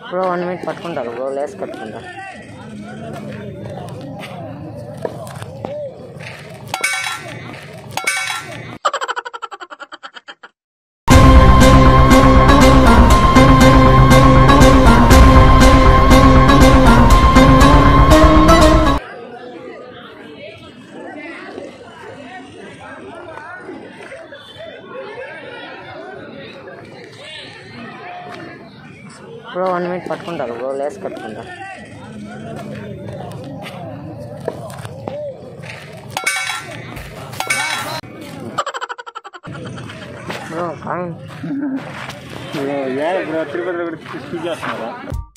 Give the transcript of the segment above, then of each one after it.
bro one minute పట్టుకుంటారు bro lace కట్టుకుంటా bro one minute పట్టుకుంటారు బ్రో లేస్ కట్టుకుంటా బ్రో కాయం బ్రో తిరుపతిలో కూడా స్పీచ్ చేస్తున్నారా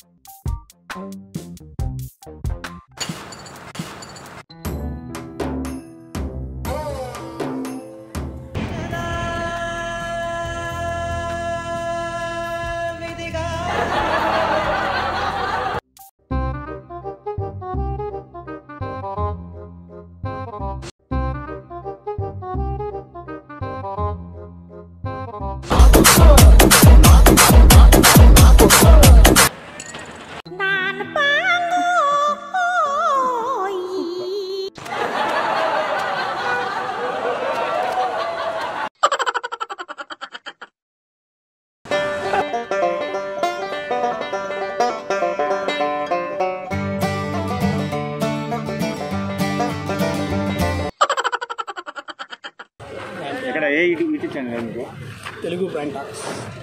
ఎక్కడ ఏ యూట్యూబ్ ఛానల్ మీకు తెలుగు బ్రాండ్ టాక్స్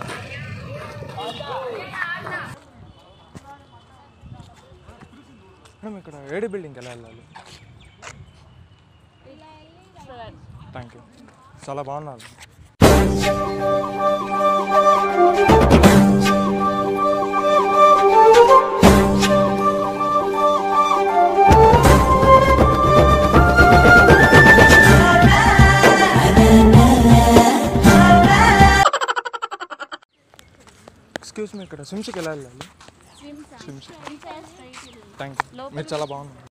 మేడం ఇక్కడ ఏడి బిల్డింగ్కి ఎలా వెళ్ళాలి థ్యాంక్ యూ చాలా బాగున్నారు ఎక్స్క్యూజ్ మీ ఇక్కడ స్విమ్స్కి ఎలా వెళ్ళాలి స్విమ్స్ థ్యాంక్ యూ మీరు చాలా బాగున్నారు